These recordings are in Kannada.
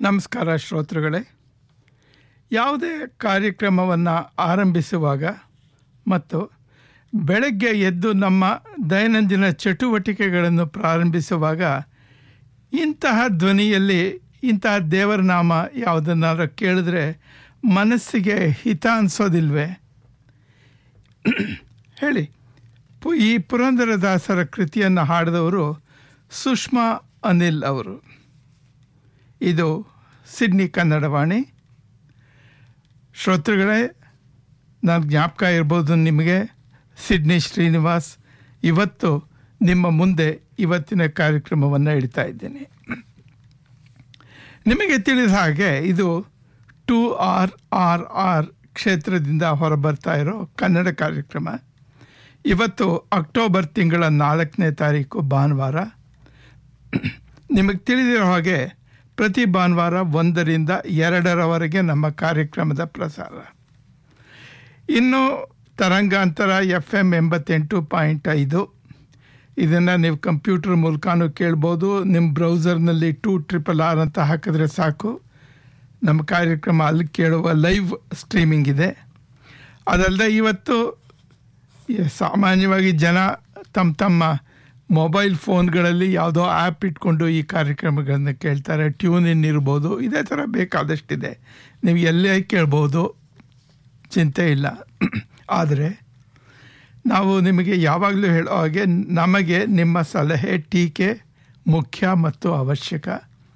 ನಮಸ್ಕಾರ ಶ್ರೋತೃಗಳೇ ಯಾವುದೇ ಕಾರ್ಯಕ್ರಮವನ್ನು ಆರಂಭಿಸುವಾಗ ಮತ್ತು ಬೆಳಗ್ಗೆ ಎದ್ದು ನಮ್ಮ ದೈನಂದಿನ ಚಟುವಟಿಕೆಗಳನ್ನು ಪ್ರಾರಂಭಿಸುವಾಗ ಇಂತಹ ಧ್ವನಿಯಲ್ಲಿ ಇಂತಹ ದೇವರ ನಾಮ ಯಾವುದನ್ನಾದ್ರೂ ಕೇಳಿದ್ರೆ ಮನಸ್ಸಿಗೆ ಹಿತ ಅನಿಸೋದಿಲ್ವೇ ಹೇಳಿ ಪು- ಈ ಪುರಂದರದಾಸರ ಕೃತಿಯನ್ನು ಹಾಡಿದವರು ಸುಷ್ಮಾ ಅನಿಲ್ ಅವರು ಇದು ಸಿಡ್ನಿ ಕನ್ನಡವಾಣಿ ಶ್ರೋತೃಗಳೇ ನಾನು ಜ್ಞಾಪಕ ಇರ್ಬೋದು ನಿಮಗೆ ಸಿಡ್ನಿ ಶ್ರೀನಿವಾಸ್ ಇವತ್ತು ನಿಮ್ಮ ಮುಂದೆ ಇವತ್ತಿನ ಕಾರ್ಯಕ್ರಮವನ್ನು ಇಡ್ತಾ ಇದ್ದೇನೆ ನಿಮಗೆ ತಿಳಿದ ಹಾಗೆ ಇದು ಟು ಆರ್ ಆರ್ ಆರ್ ಕ್ಷೇತ್ರದಿಂದ ಹೊರಬರ್ತಾ ಇರೋ ಕನ್ನಡ ಕಾರ್ಯಕ್ರಮ ಇವತ್ತು ಅಕ್ಟೋಬರ್ ತಿಂಗಳ ನಾಲ್ಕನೇ ತಾರೀಕು ಭಾನುವಾರ ನಿಮಗೆ ತಿಳಿದಿರೋ ಹಾಗೆ ಪ್ರತಿ ಭಾನುವಾರ ಒಂದರಿಂದ ಎರಡರವರೆಗೆ ನಮ್ಮ ಕಾರ್ಯಕ್ರಮದ ಪ್ರಸಾರ ಇನ್ನು ತರಂಗಾಂತರ ಎಫ್ ಎಮ್ ಎಂಬತ್ತೆಂಟು ಪಾಯಿಂಟ್ ಐದು ಇದನ್ನು ನೀವು ಕಂಪ್ಯೂಟರ್ ಮೂಲಕನೂ ಕೇಳ್ಬೋದು ನಿಮ್ಮ ಬ್ರೌಸರ್ನಲ್ಲಿ ಟೂ ಟ್ರಿಪಲ್ ಆರ್ ಅಂತ ಹಾಕಿದ್ರೆ ಸಾಕು ನಮ್ಮ ಕಾರ್ಯಕ್ರಮ ಅಲ್ಲಿ ಕೇಳುವ ಲೈವ್ ಸ್ಟ್ರೀಮಿಂಗ್ ಇದೆ ಅದಲ್ಲದೆ ಇವತ್ತು ಈ ಸಾಮಾನ್ಯವಾಗಿ ಜನ ತಮ್ಮ ತಮ್ಮ ಮೊಬೈಲ್ ಫೋನ್ಗಳಲ್ಲಿ ಯಾವುದೋ ಆ್ಯಪ್ ಇಟ್ಕೊಂಡು ಈ ಕಾರ್ಯಕ್ರಮಗಳನ್ನು ಕೇಳ್ತಾರೆ ಟ್ಯೂನ್ ಇನ್ ಇರ್ಬೋದು ಇದೇ ಥರ ಬೇಕಾದಷ್ಟಿದೆ ನೀವು ಎಲ್ಲೇ ಕೇಳ್ಬೋದು ಚಿಂತೆ ಇಲ್ಲ ಆದರೆ ನಾವು ನಿಮಗೆ ಯಾವಾಗಲೂ ಹೇಳೋ ಹಾಗೆ ನಮಗೆ ನಿಮ್ಮ ಸಲಹೆ ಟೀಕೆ ಮುಖ್ಯ ಮತ್ತು ಅವಶ್ಯಕ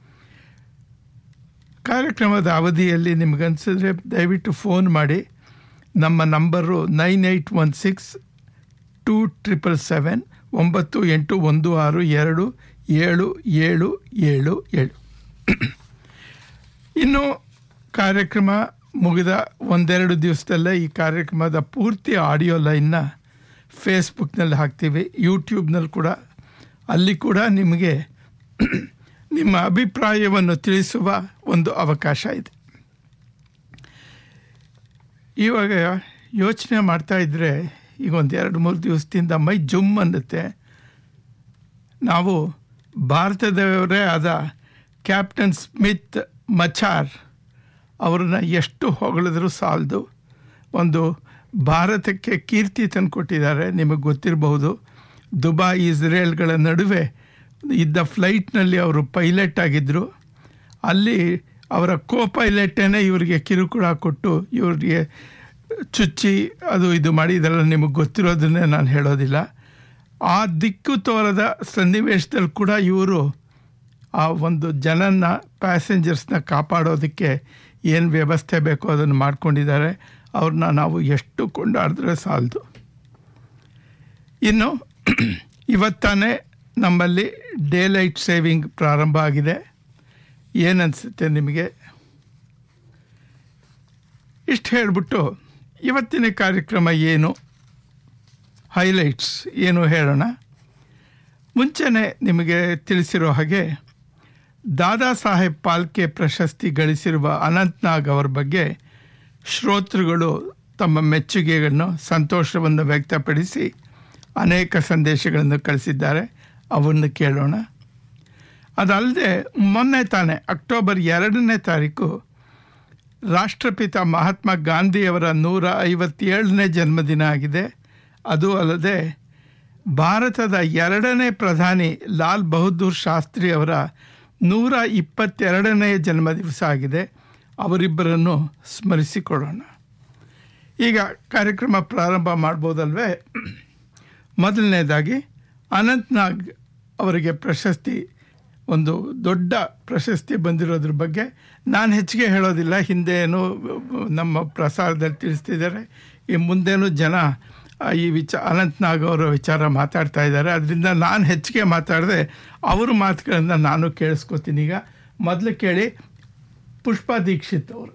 ಕಾರ್ಯಕ್ರಮದ ಅವಧಿಯಲ್ಲಿ ನಿಮಗನ್ಸಿದ್ರೆ ದಯವಿಟ್ಟು ಫೋನ್ ಮಾಡಿ ನಮ್ಮ number nine eight one six two triple seven ಒಂಬತ್ತು ಎಂಟು ಒಂದು ಆರು ಎರಡು ಏಳು ಏಳು ಏಳು ಏಳು ಇನ್ನು ಕಾರ್ಯಕ್ರಮ ಮುಗಿದ ಒಂದೆರಡು ದಿವಸದಲ್ಲೇ ಈ ಕಾರ್ಯಕ್ರಮದ ಪೂರ್ತಿ ಆಡಿಯೋ ಲೈನ್ನ ಫೇಸ್ಬುಕ್ನಲ್ಲಿ ಹಾಕ್ತೀವಿ ಯೂಟ್ಯೂಬ್ನಲ್ಲಿ ಕೂಡ ಅಲ್ಲಿ ಕೂಡ ನಿಮಗೆ ನಿಮ್ಮ ಅಭಿಪ್ರಾಯವನ್ನು ತಿಳಿಸುವ ಒಂದು ಅವಕಾಶ ಇದೆ ಇವಾಗ ಯೋಚನೆ ಮಾಡ್ತಾ ಇದ್ದರೆ ಈಗ ಒಂದು ಎರಡು ಮೂರು ದಿವಸದಿಂದ ಮೈ ಜುಮ್ ಅನ್ನುತ್ತೆ ನಾವು ಭಾರತದವರೇ ಆದ ಕ್ಯಾಪ್ಟನ್ ಸ್ಮಿತ್ ಮಚಾರ್ ಅವ್ರನ್ನ ಎಷ್ಟು ಹೊಗಳಿದ್ರೂ ಸಾಲದು ಒಂದು ಭಾರತಕ್ಕೆ ಕೀರ್ತಿ ತಂದುಕೊಟ್ಟಿದ್ದಾರೆ ನಿಮಗೆ ಗೊತ್ತಿರಬಹುದು ದುಬೈ ಇಸ್ರೇಲ್ಗಳ ನಡುವೆ ಇದ್ದ ಫ್ಲೈಟ್ನಲ್ಲಿ ಅವರು ಪೈಲಟ್ ಆಗಿದ್ದರು ಅಲ್ಲಿ ಅವರ ಕೋ ಪೈಲಟೇನೆ ಇವರಿಗೆ ಕಿರುಕುಳ ಕೊಟ್ಟು ಇವರಿಗೆ ಚುಚ್ಚಿ ಅದು ಇದು ಮಾಡಿ ಇದೆಲ್ಲ ನಿಮಗೆ ಗೊತ್ತಿರೋದನ್ನೇ ನಾನು ಹೇಳೋದಿಲ್ಲ ಆ ದಿಕ್ಕು ತೋರದ ಸನ್ನಿವೇಶದಲ್ಲಿ ಕೂಡ ಇವರು ಆ ಒಂದು ಜನನ ಪ್ಯಾಸೆಂಜರ್ಸ್ನ ಕಾಪಾಡೋದಕ್ಕೆ ಏನು ವ್ಯವಸ್ಥೆ ಬೇಕೋ ಅದನ್ನು ಮಾಡ್ಕೊಂಡಿದ್ದಾರೆ ಅವ್ರನ್ನ ನಾವು ಎಷ್ಟು ಕೊಂಡಾಡಿದ್ರೆ ಸಾಲದು ಇನ್ನು ಇವತ್ತಾನೆ ನಮ್ಮಲ್ಲಿ ಡೇ ಲೈಟ್ ಸೇವಿಂಗ್ ಪ್ರಾರಂಭ ಆಗಿದೆ ಏನನ್ಸುತ್ತೆ ನಿಮಗೆ ಇಷ್ಟು ಹೇಳಿಬಿಟ್ಟು ಇವತ್ತಿನ ಕಾರ್ಯಕ್ರಮ ಏನು ಹೈಲೈಟ್ಸ್ ಏನು ಹೇಳೋಣ ಮುಂಚೆನೆ ನಿಮಗೆ ತಿಳಿಸಿರೋ ಹಾಗೆ ದಾದಾ ಸಾಹೇಬ್ ಪಾಲ್ಕೆ ಪ್ರಶಸ್ತಿ ಗಳಿಸಿರುವ ಅನಂತ್ನಾಗ್ ಅವರ ಬಗ್ಗೆ ಶ್ರೋತೃಗಳು ತಮ್ಮ ಮೆಚ್ಚುಗೆಯನ್ನು ಸಂತೋಷವನ್ನು ವ್ಯಕ್ತಪಡಿಸಿ ಅನೇಕ ಸಂದೇಶಗಳನ್ನು ಕಳಿಸಿದ್ದಾರೆ ಅವನ್ನು ಕೇಳೋಣ ಅದಲ್ಲದೆ ಮೊನ್ನೆ ತಾನೇ ಅಕ್ಟೋಬರ್ ಎರಡನೇ ತಾರೀಕು ರಾಷ್ಟ್ರಪಿತ ಮಹಾತ್ಮ ಗಾಂಧಿಯವರ ನೂರ ಐವತ್ತೇಳನೇ ಜನ್ಮದಿನ ಆಗಿದೆ ಅದು ಅಲ್ಲದೆ ಭಾರತದ ಎರಡನೇ ಪ್ರಧಾನಿ ಲಾಲ್ ಬಹದ್ದೂರ್ ಶಾಸ್ತ್ರಿ ಅವರ ನೂರ ಇಪ್ಪತ್ತೆರಡನೇ ಜನ್ಮ ದಿವಸ ಆಗಿದೆ ಅವರಿಬ್ಬರನ್ನು ಸ್ಮರಿಸಿಕೊಳ್ಳೋಣ ಈಗ ಕಾರ್ಯಕ್ರಮ ಪ್ರಾರಂಭ ಮಾಡ್ಬೋದಲ್ವೇ ಮೊದಲನೇದಾಗಿ ಅನಂತ್ನಾಗ್ ಅವರಿಗೆ ಪ್ರಶಸ್ತಿ ಒಂದು ದೊಡ್ಡ ಪ್ರಶಸ್ತಿ ಬಂದಿರೋದ್ರ ಬಗ್ಗೆ ನಾನು ಹೆಚ್ಚಿಗೆ ಹೇಳೋದಿಲ್ಲ ಹಿಂದೆ ಏನು ನಮ್ಮ ಪ್ರಸಾರದಲ್ಲಿ ತಿಳಿಸ್ತಿದ್ದಾರೆ ಈ ಮುಂದೇನು ಜನ ಆ, ಈ ವಿಚ ಅನಂತ್ನಾಗ್ ಅವರ ವಿಚಾರ ಮಾತಾಡ್ತಾ ಇದ್ದಾರೆ ಅದರಿಂದ ನಾನು ಹೆಚ್ಚಿಗೆ ಮಾತಾಡಿದೆ ಅವ್ರ ಮಾತುಗಳನ್ನು ನಾನು ಕೇಳಿಸ್ಕೊತೀನಿ ಈಗ ಮೊದಲು ಕೇಳಿ ಪುಷ್ಪಾ ದೀಕ್ಷಿತ್ ಅವರು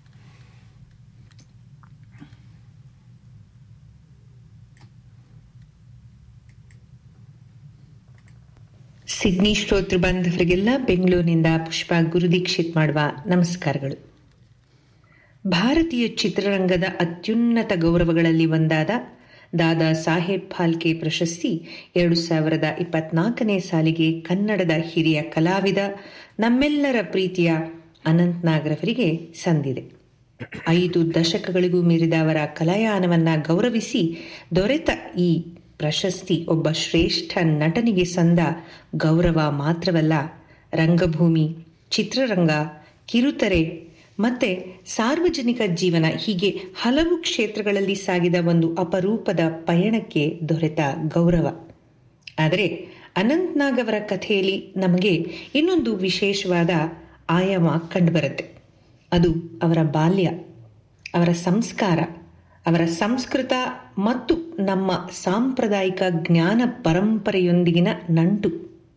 ಸಿಡ್ನಿ ಶ್ರೋತೃ ಬಾಂಧವರಿಗೆಲ್ಲ ಬೆಂಗಳೂರಿನಿಂದ ಪುಷ್ಪ ಗುರುದೀಕ್ಷಿತ್ ಮಾಡುವ ನಮಸ್ಕಾರಗಳು ಭಾರತೀಯ ಚಿತ್ರರಂಗದ ಅತ್ಯುನ್ನತ ಗೌರವಗಳಲ್ಲಿ ಒಂದಾದ ದಾದಾ ಸಾಹೇಬ್ ಫಾಲ್ಕೆ ಪ್ರಶಸ್ತಿ ಎರಡು ಸಾವಿರದ ಇಪ್ಪತ್ನಾಲ್ಕನೇ ಸಾಲಿಗೆ ಕನ್ನಡದ ಹಿರಿಯ ಕಲಾವಿದ ನಮ್ಮೆಲ್ಲರ ಪ್ರೀತಿಯ ಅನಂತ್ ನಾಗ್ರವರಿಗೆ ಸಂದಿದೆ ಐದು ದಶಕಗಳಿಗೂ ಮೀರಿದ ಅವರ ಕಲಾಯಾನವನ್ನು ಗೌರವಿಸಿ ದೊರೆತ ಈ ಪ್ರಶಸ್ತಿ ಒಬ್ಬ ಶ್ರೇಷ್ಠ ನಟನಿಗೆ ಸಂದ ಗೌರವ ಮಾತ್ರವಲ್ಲ ರಂಗಭೂಮಿ ಚಿತ್ರರಂಗ ಕಿರುತೆರೆ ಮತ್ತೆ ಸಾರ್ವಜನಿಕ ಜೀವನ ಹೀಗೆ ಹಲವು ಕ್ಷೇತ್ರಗಳಲ್ಲಿ ಸಾಗಿದ ಒಂದು ಅಪರೂಪದ ಪಯಣಕ್ಕೆ ದೊರೆತ ಗೌರವ ಆದರೆ ಅನಂತ್ನಾಗ್ ಅವರ ಕಥೆಯಲ್ಲಿ ನಮಗೆ ಇನ್ನೊಂದು ವಿಶೇಷವಾದ ಆಯಾಮ ಕಂಡುಬರುತ್ತೆ ಅದು ಅವರ ಬಾಲ್ಯ ಅವರ ಸಂಸ್ಕಾರ ಅವರ ಸಂಸ್ಕೃತ ಮತ್ತು ನಮ್ಮ ಸಾಂಪ್ರದಾಯಿಕ ಜ್ಞಾನ ಪರಂಪರೆಯೊಂದಿಗಿನ ನಂಟು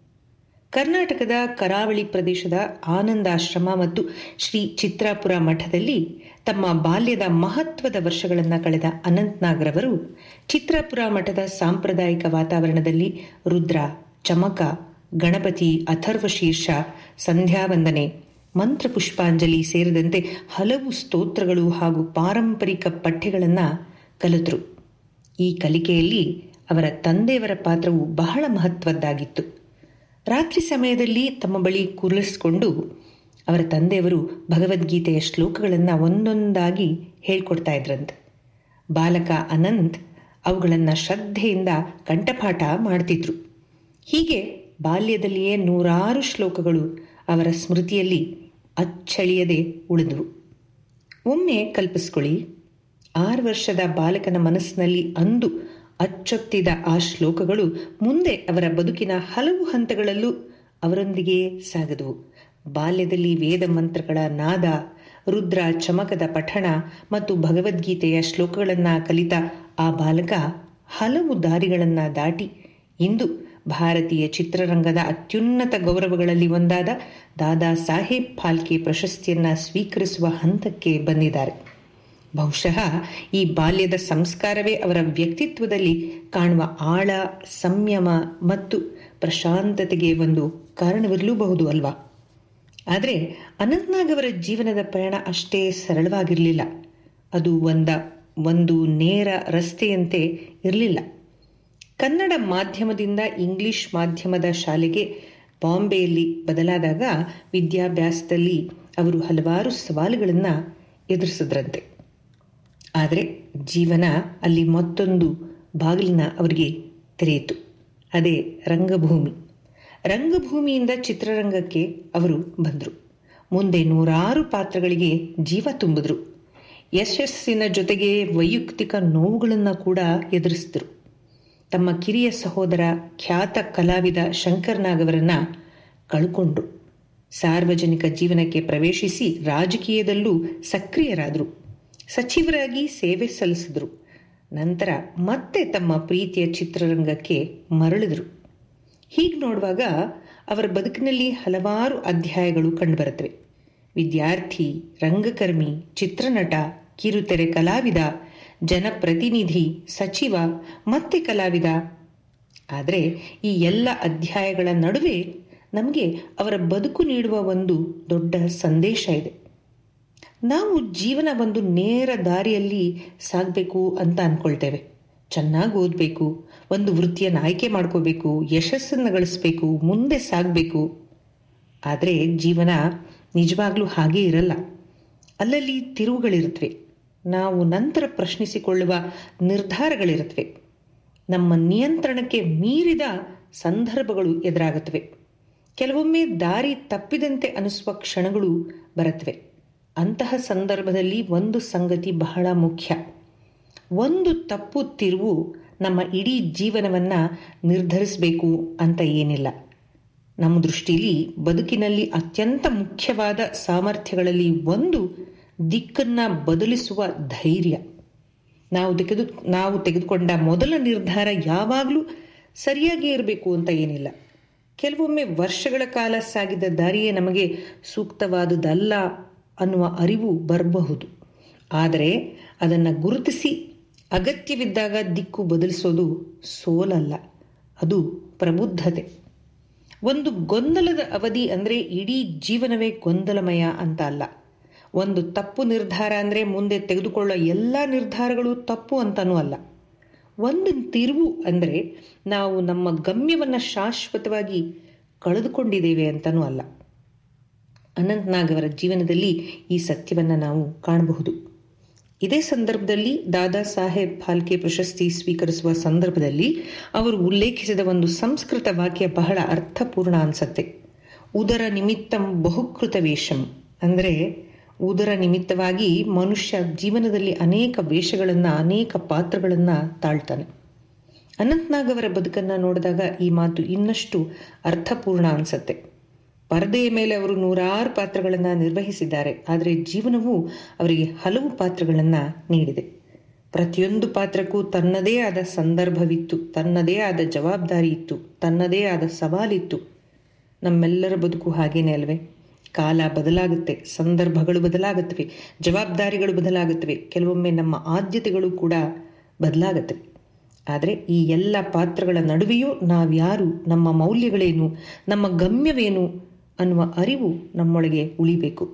ಕರ್ನಾಟಕದ ಕರಾವಳಿ ಪ್ರದೇಶದ ಆನಂದಾಶ್ರಮ ಮತ್ತು ಶ್ರೀ ಚಿತ್ರಾಪುರ ಮಠದಲ್ಲಿ ತಮ್ಮ ಬಾಲ್ಯದ ಮಹತ್ವದ ವರ್ಷಗಳನ್ನು ಕಳೆದ ಅನಂತ್ನಾಗ್ರವರು ಚಿತ್ರಾಪುರ ಮಠದ ಸಾಂಪ್ರದಾಯಿಕ ವಾತಾವರಣದಲ್ಲಿ ರುದ್ರ ಚಮಕ ಗಣಪತಿ ಅಥರ್ವಶೀರ್ಷ ಸಂಧ್ಯಾವಂದನೆ ಮಂತ್ರಪುಷ್ಪಾಂಜಲಿ ಸೇರಿದಂತೆ ಹಲವು ಸ್ತೋತ್ರಗಳು ಹಾಗೂ ಪಾರಂಪರಿಕ ಪಠ್ಯಗಳನ್ನು ಕಲಿತರು ಈ ಕಲಿಕೆಯಲ್ಲಿ ಅವರ ತಂದೆಯವರ ಪಾತ್ರವು ಬಹಳ ಮಹತ್ವದ್ದಾಗಿತ್ತು ರಾತ್ರಿ ಸಮಯದಲ್ಲಿ ತಮ್ಮ ಬಳಿ ಕುರಿಸ್ಕೊಂಡು ಅವರ ತಂದೆಯವರು ಭಗವದ್ಗೀತೆಯ ಶ್ಲೋಕಗಳನ್ನು ಒಂದೊಂದಾಗಿ ಹೇಳ್ಕೊಡ್ತಾ ಇದ್ರಂತೆ ಬಾಲಕ ಅನಂತ್ ಅವುಗಳನ್ನು ಶ್ರದ್ಧೆಯಿಂದ ಕಂಠಪಾಠ ಮಾಡ್ತಿದ್ರು ಹೀಗೆ ಬಾಲ್ಯದಲ್ಲಿಯೇ ನೂರಾರು ಶ್ಲೋಕಗಳು ಅವರ ಸ್ಮೃತಿಯಲ್ಲಿ ಅಚ್ಚಳಿಯದೆ ಉಳಿದವು ಒಮ್ಮೆ ಕಲ್ಪಿಸ್ಕೊಳ್ಳಿ ಆರು ವರ್ಷದ ಬಾಲಕನ ಮನಸ್ಸಿನಲ್ಲಿ ಅಂದು ಅಚ್ಚೊತ್ತಿದ ಆ ಶ್ಲೋಕಗಳು ಮುಂದೆ ಅವರ ಬದುಕಿನ ಹಲವು ಹಂತಗಳಲ್ಲೂ ಅವರೊಂದಿಗೆ ಸಾಗದವು ಬಾಲ್ಯದಲ್ಲಿ ವೇದ ಮಂತ್ರಗಳ ನಾದ ರುದ್ರ ಚಮಕದ ಪಠಣ ಮತ್ತು ಭಗವದ್ಗೀತೆಯ ಶ್ಲೋಕಗಳನ್ನು ಕಲಿತ ಆ ಬಾಲಕ ಹಲವು ದಾರಿಗಳನ್ನು ದಾಟಿ ಇಂದು ಭಾರತೀಯ ಚಿತ್ರರಂಗದ ಅತ್ಯುನ್ನತ ಗೌರವಗಳಲ್ಲಿ ಒಂದಾದ ದಾದಾ ಸಾಹೇಬ್ ಫಾಲ್ಕೆ ಪ್ರಶಸ್ತಿಯನ್ನು ಸ್ವೀಕರಿಸುವ ಹಂತಕ್ಕೆ ಬಂದಿದ್ದಾರೆ ಬಹುಶಃ ಈ ಬಾಲ್ಯದ ಸಂಸ್ಕಾರವೇ ಅವರ ವ್ಯಕ್ತಿತ್ವದಲ್ಲಿ ಕಾಣುವ ಆಳ ಸಂಯಮ ಮತ್ತು ಪ್ರಶಾಂತತೆಗೆ ಒಂದು ಕಾರಣವಿರಲೂಬಹುದು ಅಲ್ವಾ ಆದರೆ ಅನಂತ್ನಾಗ್ ಅವರ ಜೀವನದ ಪ್ರಯಾಣ ಅಷ್ಟೇ ಸರಳವಾಗಿರಲಿಲ್ಲ ಅದು ಒಂದ ಒಂದು ನೇರ ರಸ್ತೆಯಂತೆ ಇರಲಿಲ್ಲ ಕನ್ನಡ ಮಾಧ್ಯಮದಿಂದ ಇಂಗ್ಲಿಷ್ ಮಾಧ್ಯಮದ ಶಾಲೆಗೆ ಬಾಂಬೆಯಲ್ಲಿ ಬದಲಾದಾಗ ವಿದ್ಯಾಭ್ಯಾಸದಲ್ಲಿ ಅವರು ಹಲವಾರು ಸವಾಲುಗಳನ್ನು ಎದುರಿಸಿದ್ರಂತೆ ಆದರೆ ಜೀವನ ಅಲ್ಲಿ ಮತ್ತೊಂದು ಬಾಗಿಲಿನ ಅವರಿಗೆ ತೆರೆಯಿತು ಅದೇ ರಂಗಭೂಮಿ ರಂಗಭೂಮಿಯಿಂದ ಚಿತ್ರರಂಗಕ್ಕೆ ಅವರು ಬಂದರು ಮುಂದೆ ನೂರಾರು ಪಾತ್ರಗಳಿಗೆ ಜೀವ ತುಂಬಿದ್ರು ಯಶಸ್ಸಿನ ಜೊತೆಗೆ ವೈಯಕ್ತಿಕ ನೋವುಗಳನ್ನು ಕೂಡ ಎದುರಿಸಿದ್ರು ತಮ್ಮ ಕಿರಿಯ ಸಹೋದರ ಖ್ಯಾತ ಕಲಾವಿದ ಶಂಕರ್ನಾಗ್ ಅವರನ್ನು ಕಳ್ಕೊಂಡ್ರು ಸಾರ್ವಜನಿಕ ಜೀವನಕ್ಕೆ ಪ್ರವೇಶಿಸಿ ರಾಜಕೀಯದಲ್ಲೂ ಸಕ್ರಿಯರಾದರು ಸಚಿವರಾಗಿ ಸೇವೆ ಸಲ್ಲಿಸಿದ್ರು ನಂತರ ಮತ್ತೆ ತಮ್ಮ ಪ್ರೀತಿಯ ಚಿತ್ರರಂಗಕ್ಕೆ ಮರಳಿದರು ಹೀಗೆ ನೋಡುವಾಗ ಅವರ ಬದುಕಿನಲ್ಲಿ ಹಲವಾರು ಅಧ್ಯಾಯಗಳು ಕಂಡುಬರುತ್ತವೆ ವಿದ್ಯಾರ್ಥಿ ರಂಗಕರ್ಮಿ ಚಿತ್ರನಟ ಕಿರುತೆರೆ ಕಲಾವಿದ ಜನಪ್ರತಿನಿಧಿ ಸಚಿವ ಮತ್ತೆ ಕಲಾವಿದ ಆದರೆ ಈ ಎಲ್ಲ ಅಧ್ಯಾಯಗಳ ನಡುವೆ ನಮಗೆ ಅವರ ಬದುಕು ನೀಡುವ ಒಂದು ದೊಡ್ಡ ಸಂದೇಶ ಇದೆ ನಾವು ಜೀವನ ಒಂದು ನೇರ ದಾರಿಯಲ್ಲಿ ಸಾಗಬೇಕು ಅಂತ ಅಂದ್ಕೊಳ್ತೇವೆ ಚೆನ್ನಾಗಿ ಓದಬೇಕು ಒಂದು ವೃತ್ತಿಯನ್ನು ಆಯ್ಕೆ ಮಾಡ್ಕೋಬೇಕು ಯಶಸ್ಸನ್ನು ಗಳಿಸ್ಬೇಕು ಮುಂದೆ ಸಾಗಬೇಕು ಆದರೆ ಜೀವನ ನಿಜವಾಗ್ಲೂ ಹಾಗೇ ಇರಲ್ಲ ಅಲ್ಲಲ್ಲಿ ತಿರುವುಗಳಿರುತ್ತವೆ ನಾವು ನಂತರ ಪ್ರಶ್ನಿಸಿಕೊಳ್ಳುವ ನಿರ್ಧಾರಗಳಿರುತ್ತವೆ ನಮ್ಮ ನಿಯಂತ್ರಣಕ್ಕೆ ಮೀರಿದ ಸಂದರ್ಭಗಳು ಎದುರಾಗುತ್ತವೆ ಕೆಲವೊಮ್ಮೆ ದಾರಿ ತಪ್ಪಿದಂತೆ ಅನಿಸುವ ಕ್ಷಣಗಳು ಬರುತ್ತವೆ ಅಂತಹ ಸಂದರ್ಭದಲ್ಲಿ ಒಂದು ಸಂಗತಿ ಬಹಳ ಮುಖ್ಯ ಒಂದು ತಪ್ಪು ತಿರುವು ನಮ್ಮ ಇಡೀ ಜೀವನವನ್ನು ನಿರ್ಧರಿಸಬೇಕು ಅಂತ ಏನಿಲ್ಲ ನಮ್ಮ ದೃಷ್ಟಿಯಲ್ಲಿ ಬದುಕಿನಲ್ಲಿ ಅತ್ಯಂತ ಮುಖ್ಯವಾದ ಸಾಮರ್ಥ್ಯಗಳಲ್ಲಿ ಒಂದು ದಿಕ್ಕನ್ನು ಬದಲಿಸುವ ಧೈರ್ಯ ನಾವು ತೆಗೆದು ನಾವು ತೆಗೆದುಕೊಂಡ ಮೊದಲ ನಿರ್ಧಾರ ಯಾವಾಗಲೂ ಸರಿಯಾಗಿ ಇರಬೇಕು ಅಂತ ಏನಿಲ್ಲ ಕೆಲವೊಮ್ಮೆ ವರ್ಷಗಳ ಕಾಲ ಸಾಗಿದ ದಾರಿಯೇ ನಮಗೆ ಸೂಕ್ತವಾದುದಲ್ಲ ಅನ್ನುವ ಅರಿವು ಬರಬಹುದು ಆದರೆ ಅದನ್ನು ಗುರುತಿಸಿ ಅಗತ್ಯವಿದ್ದಾಗ ದಿಕ್ಕು ಬದಲಿಸೋದು ಸೋಲಲ್ಲ ಅದು ಪ್ರಬುದ್ಧತೆ ಒಂದು ಗೊಂದಲದ ಅವಧಿ ಅಂದರೆ ಇಡೀ ಜೀವನವೇ ಗೊಂದಲಮಯ ಅಂತ ಅಲ್ಲ ಒಂದು ತಪ್ಪು ನಿರ್ಧಾರ ಅಂದರೆ ಮುಂದೆ ತೆಗೆದುಕೊಳ್ಳೋ ಎಲ್ಲ ನಿರ್ಧಾರಗಳು ತಪ್ಪು ಅಂತನೂ ಅಲ್ಲ ಒಂದು ತಿರುವು ಅಂದರೆ ನಾವು ನಮ್ಮ ಗಮ್ಯವನ್ನು ಶಾಶ್ವತವಾಗಿ ಕಳೆದುಕೊಂಡಿದ್ದೇವೆ ಅಂತನೂ ಅಲ್ಲ ಅನಂತ್ನಾಗ್ ಅವರ ಜೀವನದಲ್ಲಿ ಈ ಸತ್ಯವನ್ನು ನಾವು ಕಾಣಬಹುದು ಇದೇ ಸಂದರ್ಭದಲ್ಲಿ ದಾದಾ ಸಾಹೇಬ್ ಫಾಲ್ಕೆ ಪ್ರಶಸ್ತಿ ಸ್ವೀಕರಿಸುವ ಸಂದರ್ಭದಲ್ಲಿ ಅವರು ಉಲ್ಲೇಖಿಸಿದ ಒಂದು ಸಂಸ್ಕೃತ ವಾಕ್ಯ ಬಹಳ ಅರ್ಥಪೂರ್ಣ ಅನ್ಸತ್ತೆ ಉದರ ನಿಮಿತ್ತಂ ಬಹುಕೃತ ವೇಷಂ ಅಂದರೆ ಉದರ ನಿಮಿತ್ತವಾಗಿ ಮನುಷ್ಯ ಜೀವನದಲ್ಲಿ ಅನೇಕ ವೇಷಗಳನ್ನು ಅನೇಕ ಪಾತ್ರಗಳನ್ನು ತಾಳ್ತಾನೆ ಅನಂತ್ನಾಗ್ ಅವರ ಬದುಕನ್ನು ನೋಡಿದಾಗ ಈ ಮಾತು ಇನ್ನಷ್ಟು ಅರ್ಥಪೂರ್ಣ ಅನ್ಸತ್ತೆ ಪರದೆಯ ಮೇಲೆ ಅವರು ನೂರಾರು ಪಾತ್ರಗಳನ್ನು ನಿರ್ವಹಿಸಿದ್ದಾರೆ ಆದರೆ ಜೀವನವು ಅವರಿಗೆ ಹಲವು ಪಾತ್ರಗಳನ್ನು ನೀಡಿದೆ ಪ್ರತಿಯೊಂದು ಪಾತ್ರಕ್ಕೂ ತನ್ನದೇ ಆದ ಸಂದರ್ಭವಿತ್ತು ತನ್ನದೇ ಆದ ಜವಾಬ್ದಾರಿ ಇತ್ತು ತನ್ನದೇ ಆದ ಸವಾಲಿತ್ತು ನಮ್ಮೆಲ್ಲರ ಬದುಕು ಹಾಗೇನೆ ಅಲ್ವೇ ಕಾಲ ಬದಲಾಗುತ್ತೆ ಸಂದರ್ಭಗಳು ಬದಲಾಗುತ್ತವೆ ಜವಾಬ್ದಾರಿಗಳು ಬದಲಾಗುತ್ತವೆ ಕೆಲವೊಮ್ಮೆ ನಮ್ಮ ಆದ್ಯತೆಗಳು ಕೂಡ ಬದಲಾಗುತ್ತವೆ ಆದರೆ ಈ ಎಲ್ಲ ಪಾತ್ರಗಳ ನಡುವೆಯೂ ನಾವ್ಯಾರು ನಮ್ಮ ಮೌಲ್ಯಗಳೇನು ನಮ್ಮ ಗಮ್ಯವೇನು ಅನ್ನುವ ಅರಿವು ನಮ್ಮೊಳಗೆ ಉಳಿಬೇಕು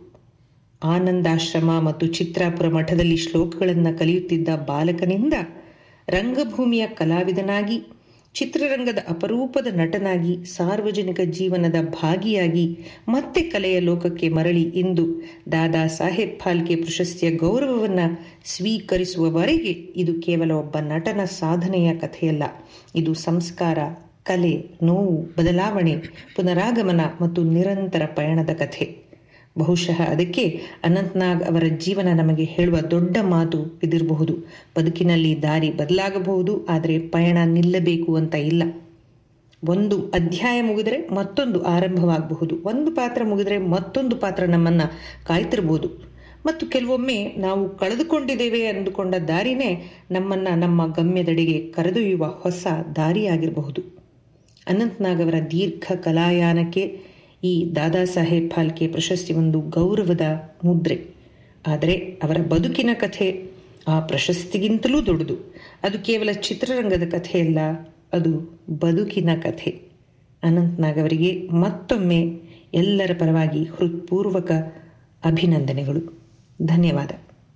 ಆನಂದಾಶ್ರಮ ಮತ್ತು ಚಿತ್ರಾಪುರ ಮಠದಲ್ಲಿ ಶ್ಲೋಕಗಳನ್ನು ಕಲಿಯುತ್ತಿದ್ದ ಬಾಲಕನಿಂದ ರಂಗಭೂಮಿಯ ಕಲಾವಿದನಾಗಿ ಚಿತ್ರರಂಗದ ಅಪರೂಪದ ನಟನಾಗಿ ಸಾರ್ವಜನಿಕ ಜೀವನದ ಭಾಗಿಯಾಗಿ ಮತ್ತೆ ಕಲೆಯ ಲೋಕಕ್ಕೆ ಮರಳಿ ಇಂದು ದಾದಾ ಸಾಹೇಬ್ ಫಾಲ್ಕೆ ಪ್ರಶಸ್ತಿಯ ಗೌರವವನ್ನು ಸ್ವೀಕರಿಸುವವರೆಗೆ ಇದು ಕೇವಲ ಒಬ್ಬ ನಟನ ಸಾಧನೆಯ ಕಥೆಯಲ್ಲ ಇದು ಸಂಸ್ಕಾರ ಕಲೆ ನೋವು ಬದಲಾವಣೆ ಪುನರಾಗಮನ ಮತ್ತು ನಿರಂತರ ಪಯಣದ ಕಥೆ ಬಹುಶಃ ಅದಕ್ಕೆ ಅನಂತ್ನಾಗ್ ಅವರ ಜೀವನ ನಮಗೆ ಹೇಳುವ ದೊಡ್ಡ ಮಾತು ಇದಿರಬಹುದು ಬದುಕಿನಲ್ಲಿ ದಾರಿ ಬದಲಾಗಬಹುದು ಆದರೆ ಪಯಣ ನಿಲ್ಲಬೇಕು ಅಂತ ಇಲ್ಲ ಒಂದು ಅಧ್ಯಾಯ ಮುಗಿದರೆ ಮತ್ತೊಂದು ಆರಂಭವಾಗಬಹುದು ಒಂದು ಪಾತ್ರ ಮುಗಿದರೆ ಮತ್ತೊಂದು ಪಾತ್ರ ನಮ್ಮನ್ನು ಕಾಯ್ತಿರ್ಬೋದು ಮತ್ತು ಕೆಲವೊಮ್ಮೆ ನಾವು ಕಳೆದುಕೊಂಡಿದ್ದೇವೆ ಅಂದುಕೊಂಡ ದಾರಿನೇ ನಮ್ಮನ್ನು ನಮ್ಮ ಗಮ್ಯದೆಡೆಗೆ ಕರೆದೊಯ್ಯುವ ಹೊಸ ದಾರಿಯಾಗಿರಬಹುದು ಅನಂತ್ನಾಗ್ ಅವರ ದೀರ್ಘ ಕಲಾಯಾನಕ್ಕೆ ಈ ದಾದಾ ಸಾಹೇಬ್ ಫಾಲ್ಕೆ ಪ್ರಶಸ್ತಿ ಒಂದು ಗೌರವದ ಮುದ್ರೆ ಆದರೆ ಅವರ ಬದುಕಿನ ಕಥೆ ಆ ಪ್ರಶಸ್ತಿಗಿಂತಲೂ ದೊಡ್ಡದು ಅದು ಕೇವಲ ಚಿತ್ರರಂಗದ ಕಥೆಯಲ್ಲ ಅದು ಬದುಕಿನ ಕಥೆ ಅನಂತ್ನಾಗ್ ಅವರಿಗೆ ಮತ್ತೊಮ್ಮೆ ಎಲ್ಲರ ಪರವಾಗಿ ಹೃತ್ಪೂರ್ವಕ ಅಭಿನಂದನೆಗಳು ಧನ್ಯವಾದ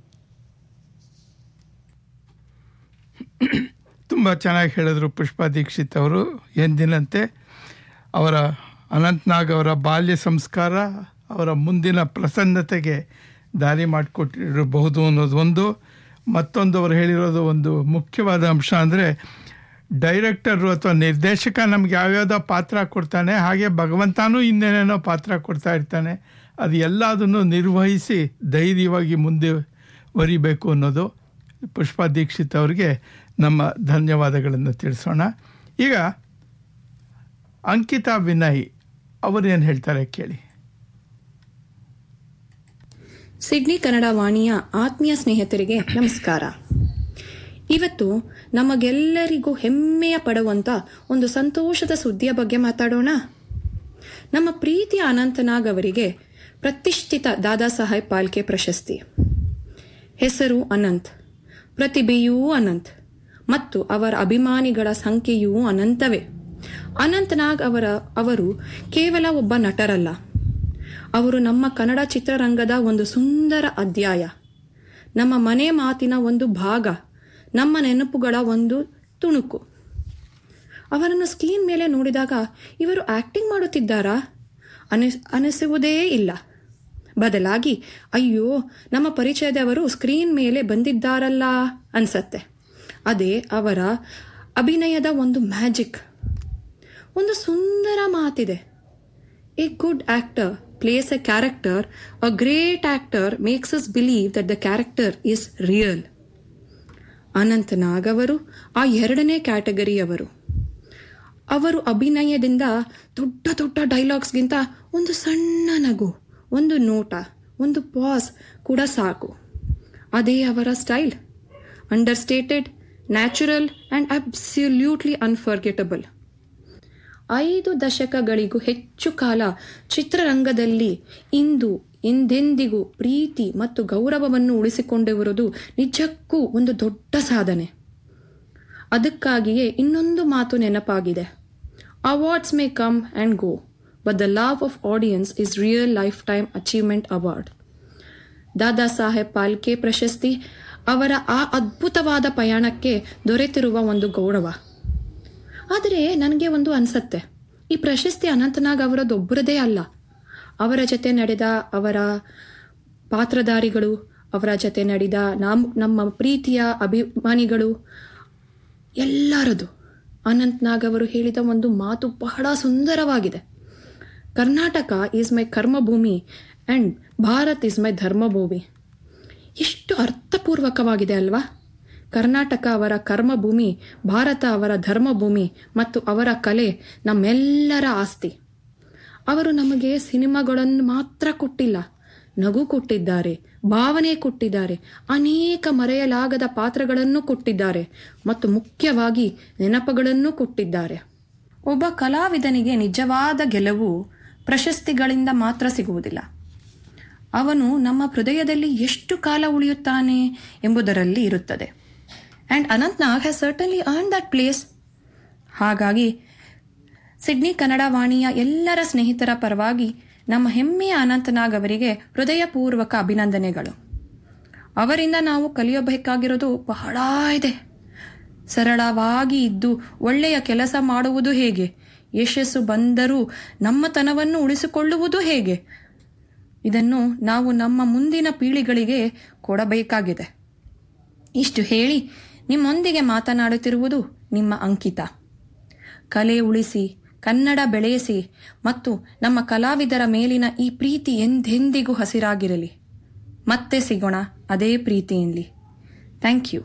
ತುಂಬ ಚೆನ್ನಾಗಿ ಹೇಳಿದ್ರು ಪುಷ್ಪಾ ದೀಕ್ಷಿತ್ ಅವರು ಎಂದಿನಂತೆ ಅವರ ಅನಂತ್ನಾಗ್ ಅವರ ಬಾಲ್ಯ ಸಂಸ್ಕಾರ ಅವರ ಮುಂದಿನ ಪ್ರಸನ್ನತೆಗೆ ದಾರಿ ಮಾಡಿಕೊಟ್ಟಿರಬಹುದು ಅನ್ನೋದು ಒಂದು ಮತ್ತೊಂದು ಅವರು ಹೇಳಿರೋದು ಒಂದು ಮುಖ್ಯವಾದ ಅಂಶ ಅಂದರೆ ಡೈರೆಕ್ಟರು ಅಥವಾ ನಿರ್ದೇಶಕ ನಮ್ಗೆ ಯಾವ್ಯಾವುದೋ ಪಾತ್ರ ಕೊಡ್ತಾನೆ ಹಾಗೆ ಭಗವಂತನೂ ಇನ್ನೇನೇನೋ ಪಾತ್ರ ಕೊಡ್ತಾ ಇರ್ತಾನೆ ಅದು ಎಲ್ಲದನ್ನು ನಿರ್ವಹಿಸಿ ಧೈರ್ಯವಾಗಿ ಮುಂದುವರಿಬೇಕು ಅನ್ನೋದು ಪುಷ್ಪಾ ದೀಕ್ಷಿತ್ ಅವರಿಗೆ ನಮ್ಮ ಧನ್ಯವಾದಗಳನ್ನು ತಿಳಿಸೋಣ ಈಗ ಅಂಕಿತಾ ವಿನಯ್ ಅವರೇನು ಹೇಳ್ತಾರೆ ಕೇಳಿ ಸಿಡ್ನಿ ಕನ್ನಡ ವಾಣಿಯ ಆತ್ಮೀಯ ಸ್ನೇಹಿತರಿಗೆ ನಮಸ್ಕಾರ ಇವತ್ತು ನಮಗೆಲ್ಲರಿಗೂ ಹೆಮ್ಮೆಯ ಪಡುವಂತ ಒಂದು ಸಂತೋಷದ ಸುದ್ದಿಯ ಬಗ್ಗೆ ಮಾತಾಡೋಣ ನಮ್ಮ ಪ್ರೀತಿಯ ಅನಂತನಾಗ್ ಅವರಿಗೆ ಪ್ರತಿಷ್ಠಿತ ದಾದಾ ಸಾಹೇಬ್ ಪಾಲ್ಕೆ ಪ್ರಶಸ್ತಿ ಹೆಸರು ಅನಂತ್ ಪ್ರತಿಭೆಯೂ ಅನಂತ್ ಮತ್ತು ಅವರ ಅಭಿಮಾನಿಗಳ ಸಂಖ್ಯೆಯೂ ಅನಂತವೇ ಅನಂತನಾಗ್ ಅವರ ಅವರು ಕೇವಲ ಒಬ್ಬ ನಟರಲ್ಲ ಅವರು ನಮ್ಮ ಕನ್ನಡ ಚಿತ್ರರಂಗದ ಒಂದು ಸುಂದರ ಅಧ್ಯಾಯ ನಮ್ಮ ಮನೆ ಮಾತಿನ ಒಂದು ಭಾಗ ನಮ್ಮ ನೆನಪುಗಳ ಒಂದು ತುಣುಕು ಅವರನ್ನು ಸ್ಕ್ರೀನ್ ಮೇಲೆ ನೋಡಿದಾಗ ಇವರು ಆಕ್ಟಿಂಗ್ ಮಾಡುತ್ತಿದ್ದಾರಾ ಅನಿಸ್ ಅನಿಸುವುದೇ ಇಲ್ಲ ಬದಲಾಗಿ ಅಯ್ಯೋ ನಮ್ಮ ಪರಿಚಯದವರು ಸ್ಕ್ರೀನ್ ಮೇಲೆ ಬಂದಿದ್ದಾರಲ್ಲ ಅನ್ಸತ್ತೆ ಅದೇ ಅವರ ಅಭಿನಯದ ಒಂದು ಮ್ಯಾಜಿಕ್ ಒಂದು ಸುಂದರ ಮಾತಿದೆ a good actor plays a character a great actor makes us believe that the character is real Anant Nag ಅವರು ಆ ಎರಡನೇ ಕ್ಯಾಟಗರಿಯವರು ಅವರು ಅಭಿನಯದಿಂದ ದೊಡ್ಡ ದೊಡ್ಡ ಡೈಲಾಗ್ಸ್ಗಿಂತ ಒಂದು ಸಣ್ಣ ನಗು ಒಂದು ನೋಟ ಒಂದು ಪಾಸ್ ಕೂಡ ಸಾಕು ಅದೇ ಅವರ style understated natural and absolutely unforgettable ಐದು ದಶಕಗಳಿಗೂ ಹೆಚ್ಚು ಕಾಲ ಚಿತ್ರರಂಗದಲ್ಲಿ ಇಂದು ಎಂದೆಂದಿಗೂ ಪ್ರೀತಿ ಮತ್ತು ಗೌರವವನ್ನು ಉಳಿಸಿಕೊಂಡಿರುವುದು ನಿಜಕ್ಕೂ ಒಂದು ದೊಡ್ಡ ಸಾಧನೆ ಅದಕ್ಕಾಗಿಯೇ ಇನ್ನೊಂದು ಮಾತು ನೆನಪಾಗಿದೆ awards may come and go but the love of audience is real lifetime achievement award Dada Saheb Phalke ಪ್ರಶಸ್ತಿ ಅವರ ಆ ಅದ್ಭುತವಾದ ಪಯಣಕ್ಕೆ ದೊರೆತಿರುವ ಒಂದು ಗೌರವ ಆದರೆ ನನಗೆ ಒಂದು ಅನ್ಸತ್ತೆ ಈ ಪ್ರಶಸ್ತಿ ಅನಂತನಾಗ್ ಅವರದೊಬ್ಬರದೇ ಅಲ್ಲ ಅವರ ಜೊತೆ ನಡೆದ ಅವರ ಪಾತ್ರಧಾರಿಗಳು ಅವರ ಜೊತೆ ನಡೆದ ನಾಮ್ ನಮ್ಮ ಪ್ರೀತಿಯ ಅಭಿಮಾನಿಗಳು ಎಲ್ಲರದು ಅನಂತ್ ನಾಗ್ ಅವರು ಹೇಳಿದ ಒಂದು ಮಾತು ಬಹಳ ಸುಂದರವಾಗಿದೆ Karnataka is my karmabhoomi and Bharat is my dharmabhoomi ಎಷ್ಟು ಅರ್ಥಪೂರ್ವಕವಾಗಿದೆ ಅಲ್ವಾ ಕರ್ನಾಟಕ ಅವರ ಕರ್ಮಭೂಮಿ ಭಾರತ ಅವರ ಧರ್ಮಭೂಮಿ ಮತ್ತು ಅವರ ಕಲೆ ನಮ್ಮೆಲ್ಲರ ಆಸ್ತಿ ಅವರು ನಮಗೆ ಸಿನಿಮಾಗಳನ್ನು ಮಾತ್ರ ಕೊಟ್ಟಿಲ್ಲ ನಗು ಕೊಟ್ಟಿದ್ದಾರೆ ಭಾವನೆ ಕೊಟ್ಟಿದ್ದಾರೆ ಅನೇಕ ಮರೆಯಲಾಗದ ಪಾತ್ರಗಳನ್ನು ಕೊಟ್ಟಿದ್ದಾರೆ ಮತ್ತು ಮುಖ್ಯವಾಗಿ ನೆನಪುಗಳನ್ನು ಕೊಟ್ಟಿದ್ದಾರೆ ಒಬ್ಬ ಕಲಾವಿದನಿಗೆ ನಿಜವಾದ ಗೆಲುವು ಪ್ರಶಸ್ತಿಗಳಿಂದ ಮಾತ್ರ ಸಿಗುವುದಿಲ್ಲ ಅವನು ನಮ್ಮ ಹೃದಯದಲ್ಲಿ ಎಷ್ಟು ಕಾಲ ಉಳಿಯುತ್ತಾನೆ ಎಂಬುದರಲ್ಲಿ ಇರುತ್ತದೆ and Anant Nag has certainly earn that place ಹಾಗಾಗಿ ಸಿಡ್ನಿ ಕನ್ನಡ ವಾಣಿಯ ಎಲ್ಲರ ಸ್ನೇಹಿತರ ಪರವಾಗಿ ನಮ್ಮ ಹೆಮ್ಮೆಯ ಅನಂತನಾಗ್ ಅವರಿಗೆ ಹೃದಯಪೂರ್ವಕ ಅಭಿನಂದನೆಗಳು ಅವರಿಂದ ನಾವು ಕಲಿಯಬೇಕಾಗಿರೋದು ಬಹಳ ಇದೆ ಸರಳವಾಗಿ ಇದ್ದು ಒಳ್ಳೆಯ ಕೆಲಸ ಮಾಡುವುದು ಹೇಗೆ ಯಶಸ್ಸು ಬಂದರೂ ನಮ್ಮತನವನ್ನು ಉಳಿಸಿಕೊಳ್ಳುವುದು ಹೇಗೆ ಇದನ್ನು ನಾವು ನಮ್ಮ ಮುಂದಿನ ಪೀಳಿಗೆಗಳಿಗೆ ಕೊಡಬೇಕಾಗಿದೆ ಇಷ್ಟು ಹೇಳಿ ನಿಮ್ಮೊಂದಿಗೆ ಮಾತನಾಡುತ್ತಿರುವುದು ನಿಮ್ಮ ಅಂಕಿತ ಕಲೆ ಉಳಿಸಿ ಕನ್ನಡ ಬೆಳೆಯಿಸಿ ಮತ್ತು ನಮ್ಮ ಕಲಾವಿದರ ಮೇಲಿನ ಈ ಪ್ರೀತಿ ಎಂದೆಂದಿಗೂ ಹಸಿರಾಗಿರಲಿ ಮತ್ತೆ ಸಿಗೋಣ ಅದೇ ಪ್ರೀತಿಯಲ್ಲಿ ಥ್ಯಾಂಕ್ ಯು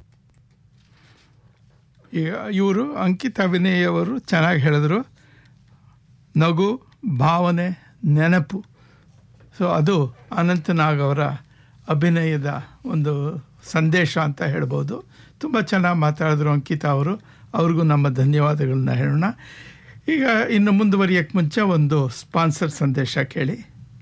ಈಗ ಇವರು ಅಂಕಿತ ವಿನಯ್ ಅವರು ಚೆನ್ನಾಗಿ ಹೇಳಿದ್ರು ನಗು ಭಾವನೆ ನೆನಪು ಸೊ ಅದು ಅನಂತನಾಗ್ ಅವರ ಅಭಿನಯದ ಒಂದು ಸಂದೇಶ ಅಂತ ಹೇಳ್ಬೋದು ತುಂಬ ಚೆನ್ನಾಗಿ ಮಾತಾಡಿದ್ರು ಅಂಕಿತ ಅವರು ಅವ್ರಿಗೂ ನಮ್ಮ ಧನ್ಯವಾದಗಳನ್ನ ಹೇಳೋಣ ಈಗ ಇನ್ನು ಮುಂದುವರಿಯೋಕ್ಕೆ ಮುಂಚೆ ಒಂದು ಸ್ಪಾನ್ಸರ್ ಸಂದೇಶ ಕೇಳಿ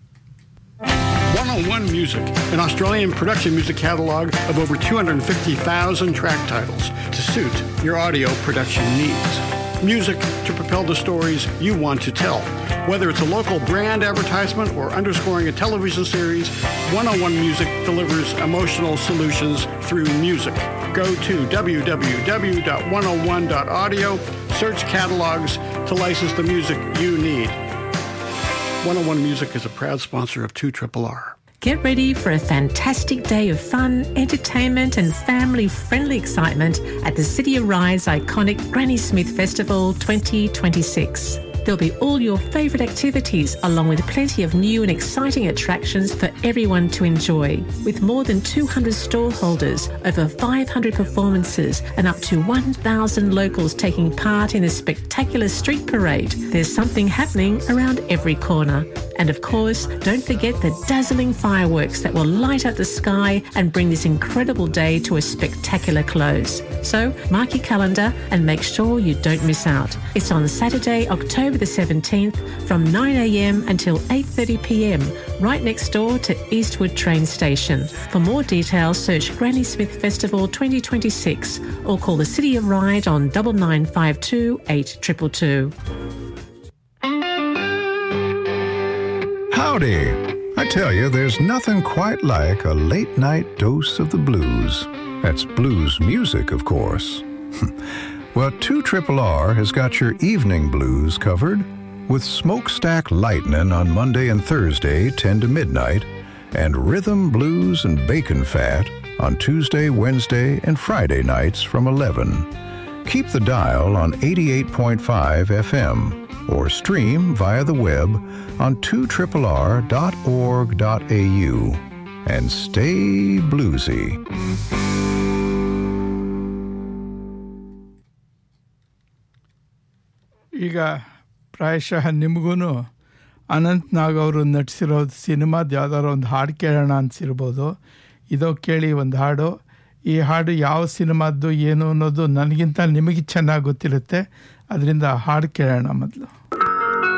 101 Music, an Australian production music catalog of over 250,000 track titles to suit your audio production needs. Music to propel the stories you want to tell. Whether it's a local brand advertisement or underscoring a television series, 101 Music delivers emotional solutions through music. Go to www.101.audio, search catalogs to license the music you need. 101 Music is a proud sponsor of 2 Triple R. Get ready for a fantastic day of fun, entertainment, and family friendly excitement at the City of Rise iconic Granny Smith Festival 2026. There'll be all your favourite activities, along with plenty of new and exciting attractions for everyone to enjoy. With more than 200 stallholders, over 500 performances, and up to 1,000 locals taking part in a spectacular street parade, there's something happening around every corner. And of course, don't forget the dazzling fireworks that will light up the sky and bring this incredible day to a spectacular close. So, mark your calendar and make sure you don't miss out. It's on Saturday, October the 17th from 9am until 8.30pm, right next door to Eastwood train station. For more details, search Granny Smith Festival 2026 or call the City of Ryde on 9952 8222. Howdy! I tell you, there's nothing quite like a late night dose of the blues. That's blues music, of course. well, 2 Triple R has got your evening blues covered with Smokestack Lightning on Monday and Thursday, 10 to midnight, and Rhythm Blues and Bacon Fat on Tuesday, Wednesday, and Friday nights from 11. Keep the dial on 88.5 FM or stream via the web on 2rrr.org.au and stay bluesy. ಈಗ ಪ್ರಾಯಶಃ ನಿಮಗೂ ಅನಂತ್ ನಾಗ್ ಅವರು ನಟಿಸಿರೋ ಸಿನಿಮಾದ ಯಾವ್ದಾದ್ರು ಒಂದು ಹಾಡು ಕೇಳೋಣ ಅನಿಸಿರ್ಬೋದು ಇದೋ ಕೇಳಿ ಒಂದು ಹಾಡು ಈ ಹಾಡು ಯಾವ ಸಿನಿಮಾದ್ದು ಏನು ಅನ್ನೋದು ನನಗಿಂತ ನಿಮಗೆ ಚೆನ್ನಾಗಿ ಗೊತ್ತಿರುತ್ತೆ ಅದರಿಂದ ಹಾಡು ಕೇಳೋಣ ಮೊದಲು